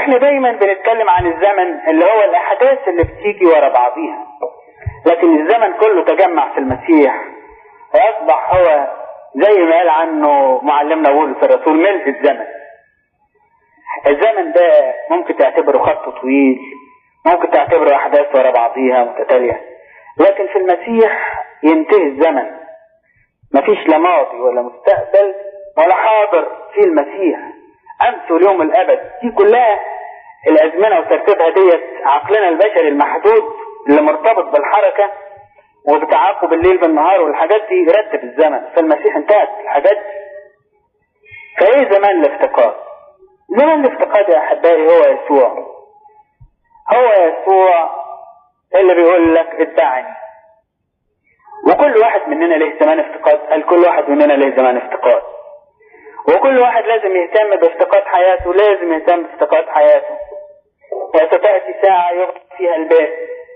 احنا دايما بنتكلم عن الزمن اللي هو الاحداث اللي بتيجي ورا بعضيها لكن الزمن كله تجمع في المسيح واصبح هو زي ما قال عنه معلمنا بولس الرسول ملء الزمن الزمن ده ممكن تعتبره خط طويل ممكن تعتبره احداث ورا بعضيها متتاليه لكن في المسيح ينتهي الزمن مفيش لا ماضي ولا مستقبل ولا حاضر في المسيح امس واليوم الابد دي كلها الازمنه وترتيبها ديت عقلنا البشري المحدود اللي مرتبط بالحركه وبتعاقب الليل بالنهار والحاجات دي يرتب الزمن فالمسيح انتهت الحاجات دي فايه زمان الافتقاد زمان الافتقاد يا احبائي هو يسوع هو يسوع اللي بيقول لك اتبعني وكل واحد مننا له زمان افتقاد قال كل واحد مننا له زمان افتقاد وكل واحد لازم يهتم بافتقاد حياته لازم يهتم بافتقاد حياته وستأتي ساعة يغلق فيها الباب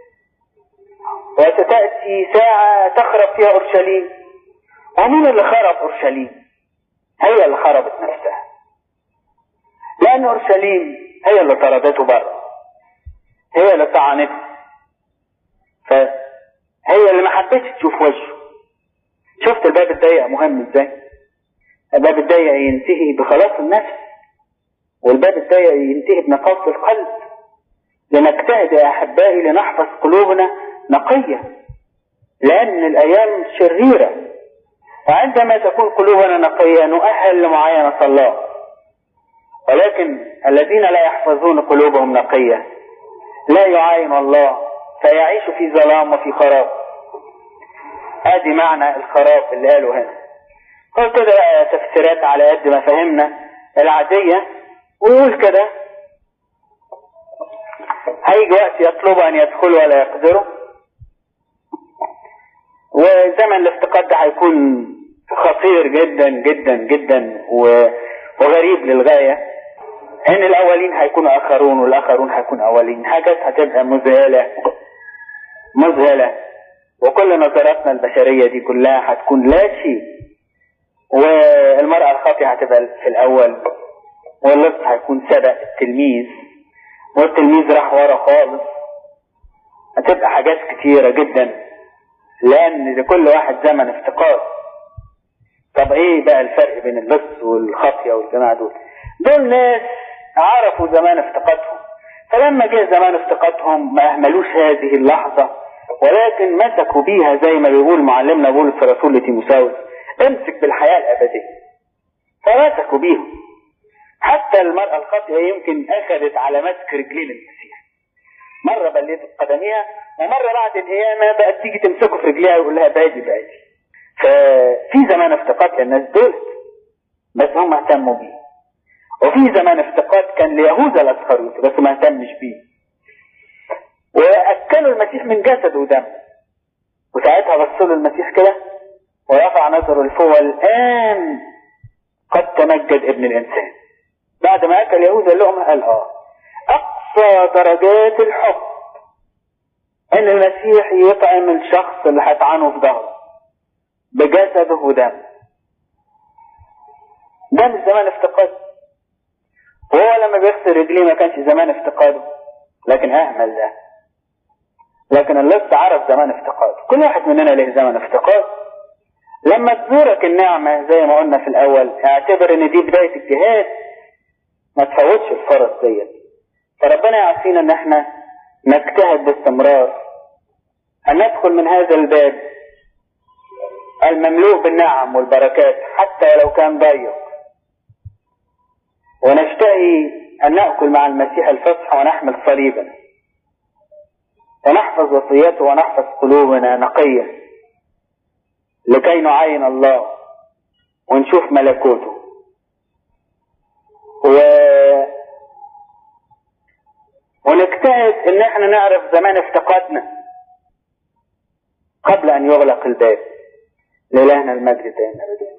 وستأتي ساعة تخرب فيها أورشليم ومين اللي خرب أورشليم هي اللي خربت نفسها لأن أورشليم هي اللي طردته بره هي اللي طعنته فهي اللي ما حبتش تشوف وجهه شفت الباب الضيق مهم ازاي الباب الضيق ينتهي بخلاص النفس والباب الضيق ينتهي بنقاوة القلب لنجتهد يا احبائي لنحفظ قلوبنا نقية لان الايام شريرة وعندما تكون قلوبنا نقية نؤهل لمعاينة الله ولكن الذين لا يحفظون قلوبهم نقية لا يعاين الله فيعيش في ظلام وفي خراب ادي معنى الخراب اللي قاله هنا قلت كده بقى تفسيرات على قد ما فهمنا العادية ويقول كده هيجي وقت يطلب ان يدخلوا ولا يقدروا وزمن الافتقاد ده هيكون خطير جدا جدا جدا وغريب للغاية ان الاولين هيكونوا اخرون والاخرون هيكونوا اولين حاجات هتبقى مذهلة مذهلة وكل نظراتنا البشرية دي كلها هتكون لا شيء والمرأة الخاطئة هتبقى في الأول واللص هيكون سبق التلميذ والتلميذ راح ورا خالص هتبقى حاجات كتيرة جدا لأن لكل واحد زمن افتقاد طب ايه بقى الفرق بين اللص والخاطية والجماعة دول دول ناس عرفوا زمان افتقادهم فلما جه زمان افتقادهم ما اهملوش هذه اللحظة ولكن مسكوا بيها زي ما بيقول معلمنا بولس الرسول لتيموساوس امسك بالحياة الأبدية فمسكوا بيهم حتى المرأة الخاطئة يمكن أخذت على مسك رجلين المسيح مرة بليت قدميها ومرة بعد القيامة بقت تيجي تمسكه في رجليها ويقول لها بادي بادي ففي زمان افتقاد للناس دول بس هم اهتموا بيه وفي زمان افتقاد كان ليهوذا الاسخريوطي بس ما اهتمش بيه واكلوا المسيح من جسده ودم وساعتها بصوا له المسيح كده ورفع نظره لفوق الان قد تمجد ابن الانسان بعد ما اكل يهوذا اللقمه قال اه اقصى درجات الحب ان المسيح يطعم الشخص اللي هيطعنه في ظهره بجسده ودم ده مش زمان افتقاد وهو لما بيغسل رجليه ما كانش زمان افتقاده لكن اهمل ده لكن اللص عرف زمان افتقاد كل واحد مننا له زمن افتقاد لما تزورك النعمة زي ما قلنا في الأول اعتبر إن دي بداية الجهاد ما تفوتش الفرص ديت فربنا يعافينا إن احنا نجتهد باستمرار أن ندخل من هذا الباب المملوء بالنعم والبركات حتى لو كان ضيق ونشتهي أن نأكل مع المسيح الفصح ونحمل صليبا ونحفظ وصيته ونحفظ قلوبنا نقية لكي نعاين الله ونشوف ملكوته و... ونجتهد ان احنا نعرف زمان افتقادنا قبل ان يغلق الباب لإلهنا المجد دائما ابدا